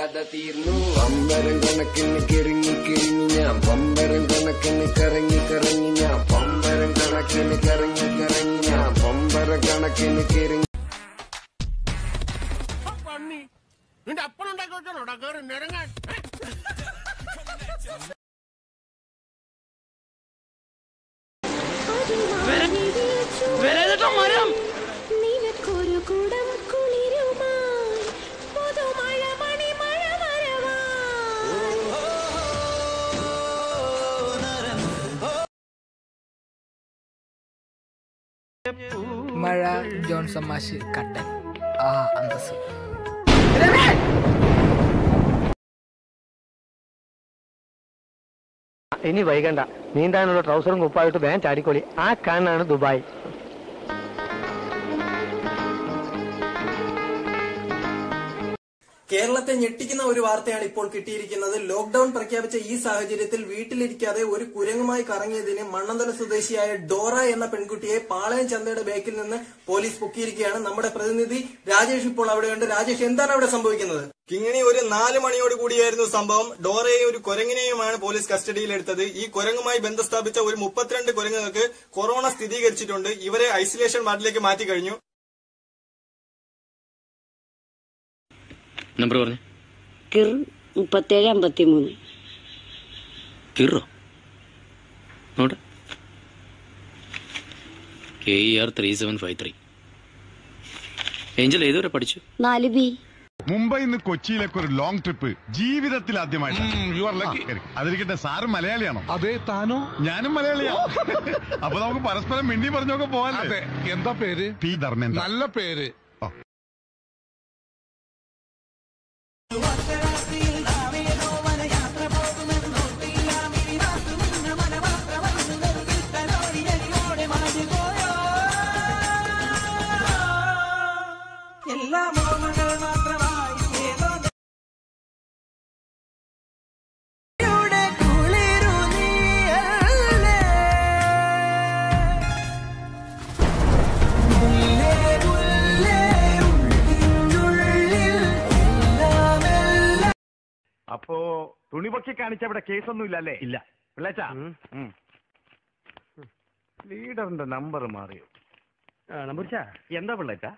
കഥ തീർന്നു പമ്പരം കണക്കിന് കിറങ്ങി കിറങ്ങി ഞാൻ പമ്പരം കണക്കിന് കറങ്ങി കറങ്ങി ഞാൻ പമ്പരം കണക്കിന് കറങ്ങി കറങ്ങി ഞാൻ പമ്പര കണക്കിന് കിറങ്ങി പന്നി നിന്റെ അപ്പനുണ്ടാക്കി വെച്ചാണോടാ കേറി നിരങ്ങാൻ നിനക്കൊരു കുടം കുളിരുമായി പുതുമഴ മണിമഴ വരവായി മഴ ജോൺസൺ മാഷ് കട്ടൻ ആ അന്തസ് ഇനി വൈകണ്ട നീന്താനുള്ള ട്രൗസറും കുപ്പായിട്ട് വേഗം ചാടിക്കോളി ആ കാണാണ് ദുബായ് കേരളത്തെ ഞെട്ടിക്കുന്ന ഒരു വാർത്തയാണ് ഇപ്പോൾ കിട്ടിയിരിക്കുന്നത് ലോക്ഡൌൺ പ്രഖ്യാപിച്ച ഈ സാഹചര്യത്തിൽ വീട്ടിലിരിക്കാതെ ഒരു കുരങ്ങുമായി കറങ്ങിയതിന് മണ്ണന്തല സ്വദേശിയായ ഡോറ എന്ന പെൺകുട്ടിയെ പാളയം ചന്തയുടെ ബേക്കിൽ നിന്ന് പോലീസ് പൊക്കിയിരിക്കുകയാണ് നമ്മുടെ പ്രതിനിധി രാജേഷ് ഇപ്പോൾ അവിടെയുണ്ട് രാജേഷ് എന്താണ് അവിടെ സംഭവിക്കുന്നത് കിങ്ങിണി ഒരു നാല് മണിയോട് കൂടിയായിരുന്നു സംഭവം ഡോറയെയും ഒരു കുരങ്ങിനെയുമാണ് പോലീസ് കസ്റ്റഡിയിലെടുത്തത് ഈ കുരങ്ങുമായി ബന്ധം സ്ഥാപിച്ച ഒരു മുപ്പത്തിരണ്ട് കുരങ്ങുകൾക്ക് കൊറോണ സ്ഥിരീകരിച്ചിട്ടുണ്ട് ഇവരെ ഐസൊലേഷൻ വാർഡിലേക്ക് മാറ്റി കഴിഞ്ഞു നമ്പർ പറഞ്ഞു കിർ മുപ്പത്തേഴ് അമ്പത്തി മൂന്ന് കിറോ നോട്ടെ K E R three seven five three Angel ഏതുവരെ പഠിച്ചു നാല് ബി മുംബൈ നിന്ന് കൊച്ചിയിലേക്ക് ഒരു ലോങ് ട്രിപ്പ് ജീവിതത്തിൽ ആദ്യമായിട്ട് അതിരിക്കട്ടെ സാറ് മലയാളിയാണോ അതെ താനോ ഞാനും മലയാളിയാ അപ്പൊ നമുക്ക് പരസ്പരം മിണ്ടി പറഞ്ഞൊക്കെ പോവാല്ലേ എന്താ പേര് പി ധർമ്മേന്ദ്ര നല്ല പേര് അപ്പോ തുണി പൊക്കി കാണിച്ച അവിടെ കേസൊന്നും ഇല്ലല്ലേ ഇല്ല പിള്ളേച്ചാ ലീഡറിന്റെ നമ്പർ മാറിയോ നമ്പർ എന്താ പിള്ളേച്ചാ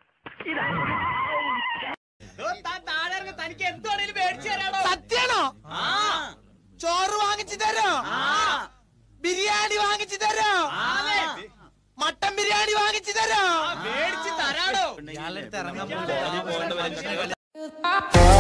തനിക്ക് എന്തുവാണേലും മേടിച്ചു തരാണോ സത്യാണോ ചോറ് വാങ്ങിച്ചു തരോ ബിരിയാണി വാങ്ങിച്ചു തരോ മട്ടൻ ബിരിയാണി വാങ്ങിച്ചു തരോ മേടിച്ചു തരാടോ ഇയാളുടെ ഇറങ്ങാൻ